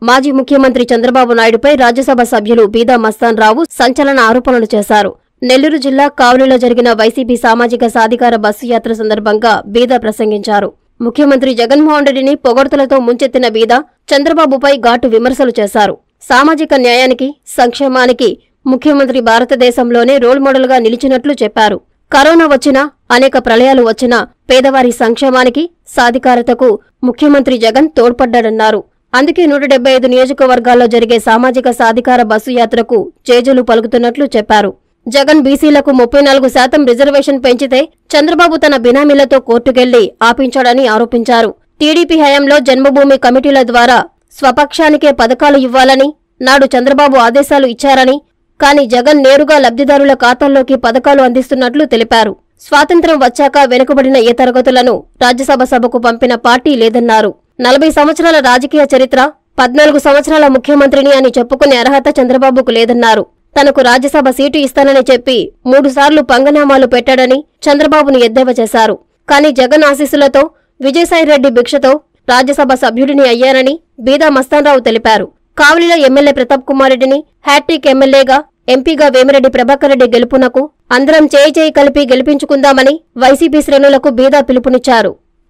మాజీ ముఖ్యమంత్రి చంద్రబాబు నాయుడుపై రాజ్యసభ సభ్యులు బీదా మస్తాన్ రావు సంచలన ఆరోపణలు చేశారు నెల్లూరు జిల్లా కావలిలో జరిగిన వైసీపీ సామాజిక సాధికార బస్సు యాత్ర సందర్భంగా బీదా ప్రసంగించారు ముఖ్యమంత్రి జగన్మోహన్ రెడ్డిని పొగడ్తలతో ముంచెత్తిన బీదా చంద్రబాబుపై ఘాటు విమర్శలు చేశారు సామాజిక న్యాయానికి సంక్షేమానికి ముఖ్యమంత్రి భారతదేశంలోనే రోల్ మోడల్గా నిలిచినట్లు చెప్పారు కరోనా వచ్చినా అనేక ప్రళయాలు వచ్చినా పేదవారి సంక్షేమానికి సాధికారతకు ముఖ్యమంత్రి జగన్ తోడ్పడ్డాడన్నారు అందుకే నూట డెబ్బై ఐదు నియోజకవర్గాల్లో జరిగే సామాజిక సాధికార బస్సు యాత్రకు చేజులు పలుకుతున్నట్లు చెప్పారు జగన్ బీసీలకు ముప్పై నాలుగు శాతం రిజర్వేషన్ పెంచితే చంద్రబాబు తన బినామీలతో కోర్టుకెళ్లి ఆపించాడని ఆరోపించారు టీడీపీ హయాంలో జన్మభూమి కమిటీల ద్వారా స్వపక్షానికే పథకాలు ఇవ్వాలని నాడు చంద్రబాబు ఆదేశాలు ఇచ్చారని కానీ జగన్ నేరుగా లబ్ధిదారుల ఖాతాల్లోకి పథకాలు అందిస్తున్నట్లు తెలిపారు స్వాతంత్ర్యం వచ్చాక వెనుకబడిన ఏ తరగతులను రాజ్యసభ సభకు పంపిన పార్టీ లేదన్నారు నలభై సంవత్సరాల రాజకీయ చరిత్ర పద్నాలుగు సంవత్సరాల ముఖ్యమంత్రిని అని చెప్పుకునే అర్హత చంద్రబాబుకు లేదన్నారు తనకు రాజ్యసభ సీటు ఇస్తానని చెప్పి మూడుసార్లు పంగనామాలు పెట్టాడని చంద్రబాబును ఎద్దేవా చేశారు కానీ జగన్ ఆశీస్సులతో విజయసాయిరెడ్డి భిక్షతో రాజ్యసభ సభ్యుడిని అయ్యానని బీదా మస్తాన్రావు తెలిపారు కావలిలో ఎమ్మెల్యే ప్రతాప్ కుమార్ రెడ్డిని హ్యాట్రిక్ ఎమ్మెల్యేగా ఎంపీగా వేమిరెడ్డి ప్రభాకర్ రెడ్డి గెలుపునకు అందరం చేయి చేయి కలిపి గెలిపించుకుందామని వైసీపీ శ్రేణులకు బీదా పిలుపునిచ్చారు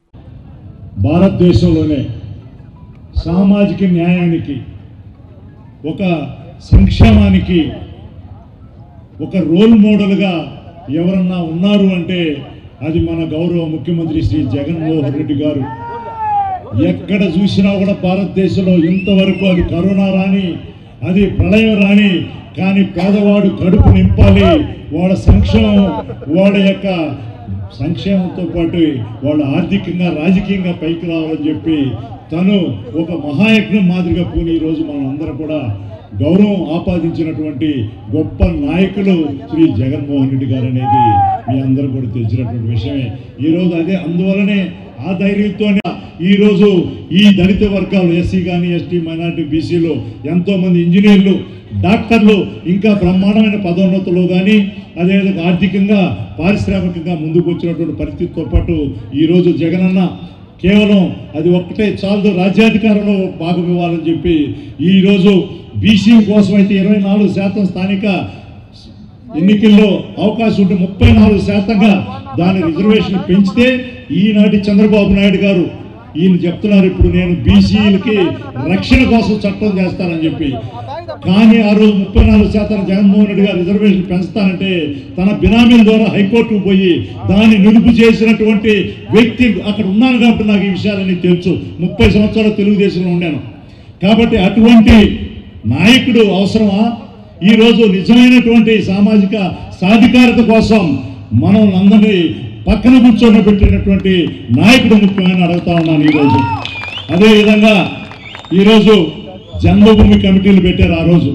భారతదేశంలోనే సామాజిక న్యాయానికి ఒక సంక్షేమానికి ఒక రోల్ మోడల్గా ఎవరన్నా ఉన్నారు అంటే అది మన గౌరవ ముఖ్యమంత్రి శ్రీ జగన్మోహన్ రెడ్డి గారు ఎక్కడ చూసినా కూడా భారతదేశంలో ఇంతవరకు అది కరోనా రాని అది ప్రళయం రాని కానీ పేదవాడు కడుపు నింపాలి వాళ్ళ సంక్షేమం వాళ్ళ యొక్క సంక్షేమంతో పాటు వాళ్ళు ఆర్థికంగా రాజకీయంగా పైకి రావాలని చెప్పి తను ఒక మహాయజ్ఞం మాదిరిగా పూని ఈరోజు మనం అందరం కూడా గౌరవం ఆపాదించినటువంటి గొప్ప నాయకులు శ్రీ జగన్మోహన్ రెడ్డి గారు అనేది మీ అందరూ కూడా తెలిసినటువంటి విషయమే ఈరోజు అదే అందువలనే ఆ ధైర్యంతోనే ఈరోజు ఈ దళిత వర్గాలు ఎస్సీ కానీ ఎస్టీ మైనార్టీ బీసీలు ఎంతోమంది ఇంజనీర్లు డాక్టర్లు ఇంకా బ్రహ్మాండమైన పదోన్నతులు కానీ అదేవిధంగా ఆర్థికంగా పారిశ్రామికంగా ముందుకు వచ్చినటువంటి పరిస్థితితో పాటు ఈరోజు జగనన్న కేవలం అది ఒక్కటే చాలదు రాజ్యాధికారంలో భాగం ఇవ్వాలని చెప్పి ఈరోజు బీసీ కోసం అయితే ఇరవై నాలుగు శాతం స్థానిక ఎన్నికల్లో అవకాశం ఉంటే ముప్పై నాలుగు శాతంగా దాని రిజర్వేషన్ పెంచితే ఈనాటి చంద్రబాబు నాయుడు గారు ఈయన చెప్తున్నారు ఇప్పుడు నేను బీసీలకి రక్షణ కోసం చట్టం చేస్తానని చెప్పి కానీ ఆ రోజు ముప్పై నాలుగు శాతం జగన్మోహన్ రెడ్డి గారు రిజర్వేషన్ పెంచుతానంటే తన బినామీల ద్వారా హైకోర్టుకు పోయి దాన్ని నిలుపు చేసినటువంటి వ్యక్తి అక్కడ ఉన్నాను కాబట్టి నాకు ఈ విషయాలన్నీ తెలుసు ముప్పై సంవత్సరాలు తెలుగుదేశంలో ఉన్నాను కాబట్టి అటువంటి నాయకుడు అవసరమా ఈరోజు నిజమైనటువంటి సామాజిక సాధికారత కోసం మనం అందరినీ పక్కన కూర్చొని పెట్టినటువంటి నాయకుడు ముఖ్యమైన అడుగుతా ఉన్నాను ఈరోజు అదేవిధంగా ఈరోజు జన్మభూమి కమిటీలు పెట్టారు ఆ రోజు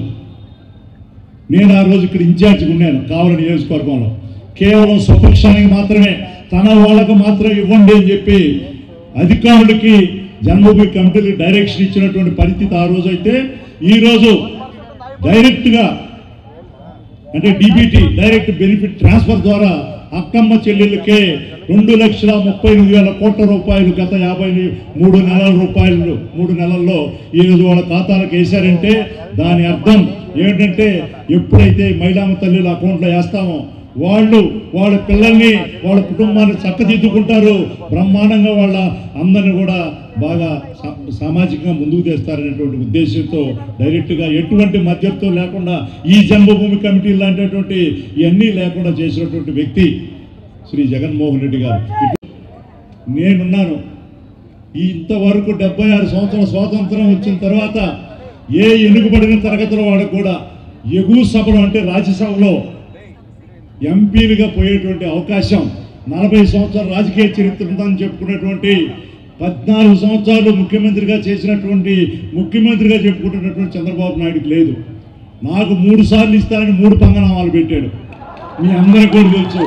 నేను ఆ రోజు ఇక్కడ ఇన్ఛార్జిగా ఉన్నాను కావలి నియోజకవర్గంలో కేవలం స్వపక్షానికి మాత్రమే తన వాళ్ళకు మాత్రం ఇవ్వండి అని చెప్పి అధికారులకి జన్మభూమి కమిటీలకు డైరెక్షన్ ఇచ్చినటువంటి పరిస్థితి ఆ రోజు అయితే ఈరోజు డైరెక్ట్గా అంటే డిబిటీ డైరెక్ట్ బెనిఫిట్ ట్రాన్స్ఫర్ ద్వారా అక్కమ్మ చెల్లెళ్ళకే రెండు లక్షల ముప్పై ఎనిమిది వేల కోట్ల రూపాయలు గత యాభై మూడు నెలల రూపాయలు మూడు నెలల్లో ఈరోజు వాళ్ళ ఖాతాలకు వేశారంటే దాని అర్థం ఏంటంటే ఎప్పుడైతే మహిళామ తల్లుల అకౌంట్లో వేస్తామో వాళ్ళు వాళ్ళ పిల్లల్ని వాళ్ళ కుటుంబాన్ని చక్కదిద్దుకుంటారు బ్రహ్మాండంగా వాళ్ళ అందరిని కూడా బాగా సా- సామాజికంగా ముందుకు తెస్తారనేటువంటి ఉద్దేశంతో డైరెక్ట్గా ఎటువంటి మధ్యతో లేకుండా ఈ జన్మభూమి కమిటీ లాంటిటువంటి ఇవన్నీ లేకుండా చేసినటువంటి వ్యక్తి శ్రీ జగన్మోహన్ రెడ్డి గారు ఇటు- నేనున్నాను ఈ ఇంతవరకు డెబ్బై ఆరు సంవత్సరాల స్వాతంత్రం వచ్చిన తర్వాత ఏ ఎనుగుబడిన తరగతుల వాళ్ళకు కూడా ఎగువ సభలు అంటే రాజ్యసభలో ఎంపీలుగా పోయేటువంటి అవకాశం నలభై సంవత్సరాల రాజకీయ చరిత్ర ఉందని చెప్పుకున్నటువంటి పద్నాలుగు సంవత్సరాలు ముఖ్యమంత్రిగా చేసినటువంటి ముఖ్యమంత్రిగా చెప్పుకుంటున్నటువంటి చంద్రబాబు నాయుడుకి లేదు నాకు మూడు సార్లు ఇస్తారని మూడు పంగనామాలు పెట్టాడు మీ అందరికీ కూడా తెలుసు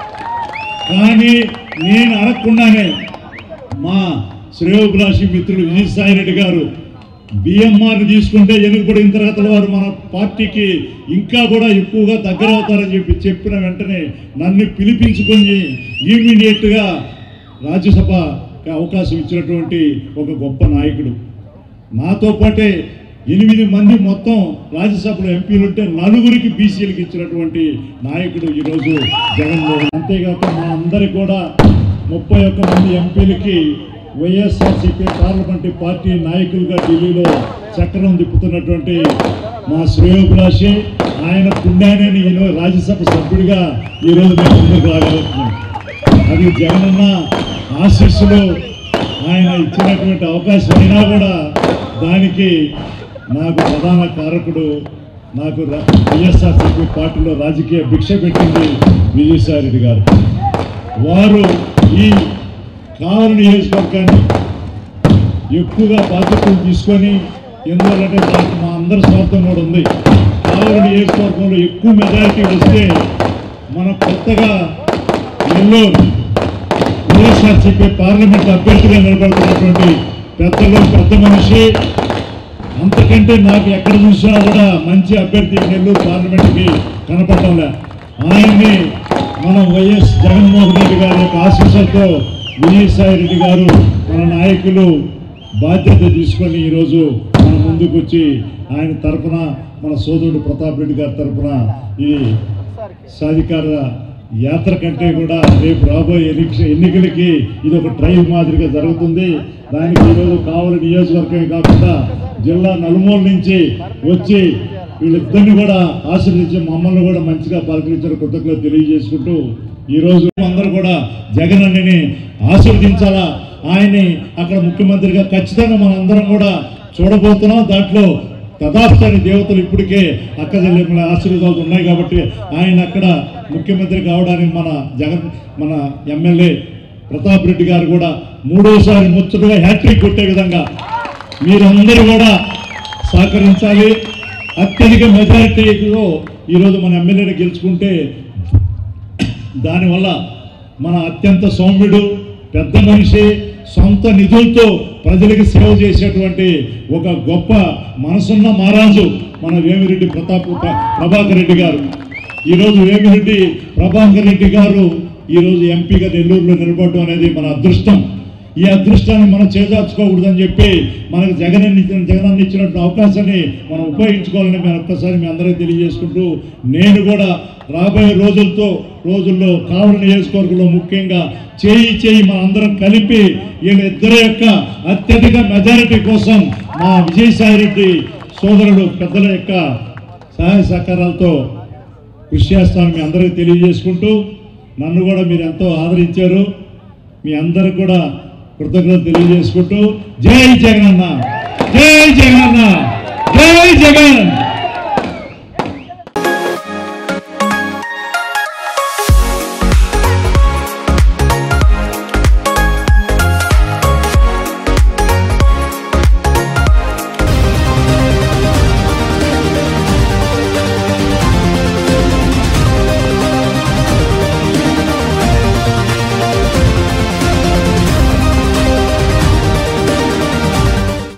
కానీ నేను అడగకుండానే మా శ్రేయోభిలాషి మిత్రులు విజయసాయి రెడ్డి గారు బిఎంఆర్ తీసుకుంటే వెనుకబడిన తరగతుల వారు మన పార్టీకి ఇంకా కూడా ఎక్కువగా దగ్గర అవుతారని చెప్పి చెప్పిన వెంటనే నన్ను పిలిపించుకొని ఇమీడియట్గా రాజ్యసభకి అవకాశం ఇచ్చినటువంటి ఒక గొప్ప నాయకుడు నాతో పాటే ఎనిమిది మంది మొత్తం రాజ్యసభలో ఎంపీలు ఉంటే నలుగురికి బీసీలకు ఇచ్చినటువంటి నాయకుడు ఈరోజు జగన్మోహన్ అంతేకాక మా అందరికి కూడా ముప్పై ఒక్క మంది ఎంపీలకి వైఎస్ఆర్సీపీ పార్లమెంటరీ పార్టీ నాయకులుగా ఢిల్లీలో చక్రం తిప్పుతున్నటువంటి మా శ్రేయోభిలాషి ఆయన పుణ్యాన్ని ఈరోజు రాజ్యసభ సభ్యుడిగా ఈరోజు మేము ముందుకు రాగలుగుతున్నాం అది జగనన్న ఆశీస్సులు ఆయన ఇచ్చినటువంటి అవకాశం అయినా కూడా దానికి నాకు ప్రధాన కారకుడు నాకు రా- వైఎస్ఆర్సీపీ పార్టీలో రాజకీయ భిక్ష పెట్టింది విజయసాయి రెడ్డి గారు వారు ఈ కావలి నియోజకవర్గాన్ని ఎక్కువగా బాధ్యతలు తీసుకొని ఎందువల్లంటే దానికి మా అందరి స్వార్థం కూడా ఉంది కావలి నియోజకవర్గంలో ఎక్కువ మెజారిటీ వస్తే మన కొత్తగా నెల్లూరు వైఎస్ఆర్సీపీ పార్లమెంట్ అభ్యర్థిగా నిలబడుతున్నటువంటి పెద్దలు పెద్ద మనిషి అంతకంటే నాకు ఎక్కడ చూసినా కూడా మంచి అభ్యర్థి నెల్లూరు పార్లమెంట్కి కనపడటంలే ఆయన్ని మనం వైఎస్ జగన్మోహన్ రెడ్డి గారి యొక్క ఆశీస్సులతో విజయసాయి రెడ్డి గారు మన నాయకులు బాధ్యత తీసుకొని ఈరోజు మన ముందుకు వచ్చి ఆయన తరపున మన సోదరుడు ప్రతాప్ రెడ్డి గారి తరపున ఈ సాధికార యాత్ర కంటే కూడా రేపు రాబోయే ఎన్నిక ఎన్నికలకి ఇది ఒక ట్రైల్ మాదిరిగా జరుగుతుంది దానికి ఈరోజు కావలి నియోజకవర్గమే కాకుండా జిల్లా నలుమూల నుంచి వచ్చి వీళ్ళిద్దరిని కూడా ఆశీర్వదించి మమ్మల్ని కూడా మంచిగా పలకరించిన కృతజ్ఞతలు తెలియజేసుకుంటూ ఈరోజు అందరూ కూడా జగన్ అన్నని ఆశీర్వదించాలా ఆయన్ని అక్కడ ముఖ్యమంత్రిగా ఖచ్చితంగా మనందరం కూడా చూడబోతున్నాం దాంట్లో తదాస్థాని దేవతలు ఇప్పటికే అక్క చెల్లెమ్మల ఆశీర్వాదాలు ఉన్నాయి కాబట్టి ఆయన అక్కడ ముఖ్యమంత్రి కావడానికి మన జగన్ మన ఎమ్మెల్యే ప్రతాప్ రెడ్డి గారు కూడా మూడోసారి ముచ్చటగా హ్యాట్రిక్ కొట్టే విధంగా మీరందరూ కూడా సహకరించాలి అత్యధిక మెజారిటీలో ఈరోజు మన ఎమ్మెల్యేని గెలుచుకుంటే దానివల్ల మన అత్యంత సౌమ్యుడు పెద్ద మనిషి సొంత నిధులతో ప్రజలకు సేవ చేసేటువంటి ఒక గొప్ప మనసున్న మహారాజు మన వేమిరెడ్డి ప్రతాప్ ప్ర- ప్రభాకర్ రెడ్డి గారు ఈరోజు వేమిరెడ్డి ప్రభాకర్ రెడ్డి గారు ఈరోజు ఎంపీగా నెల్లూరులో నిలబడడం అనేది మన అదృష్టం ఈ అదృష్టాన్ని మనం చేజార్చుకోకూడదని చెప్పి మనకు జగన్ ఇచ్చిన జగన్ ఇచ్చినటువంటి అవకాశాన్ని మనం ఉపయోగించుకోవాలని మేము ఒక్కసారి మీ అందరికీ తెలియజేసుకుంటూ నేను కూడా రాబోయే రోజులతో రోజుల్లో కావలి నియోజకవర్గంలో ముఖ్యంగా చేయి చేయి మన అందరం కలిపి వీళ్ళిద్దరి యొక్క అత్యధిక మెజారిటీ కోసం మా విజయసాయి రెడ్డి సోదరుడు పెద్దల యొక్క సహాయ సహకారాలతో కృషి చేస్తాను మీ అందరికీ తెలియజేసుకుంటూ నన్ను కూడా మీరు ఎంతో ఆదరించారు మీ అందరికి కూడా కృతజ్ఞతలు తెలియజేసుకుంటూ జై జగనన్న జై జగనన్న జై జగన్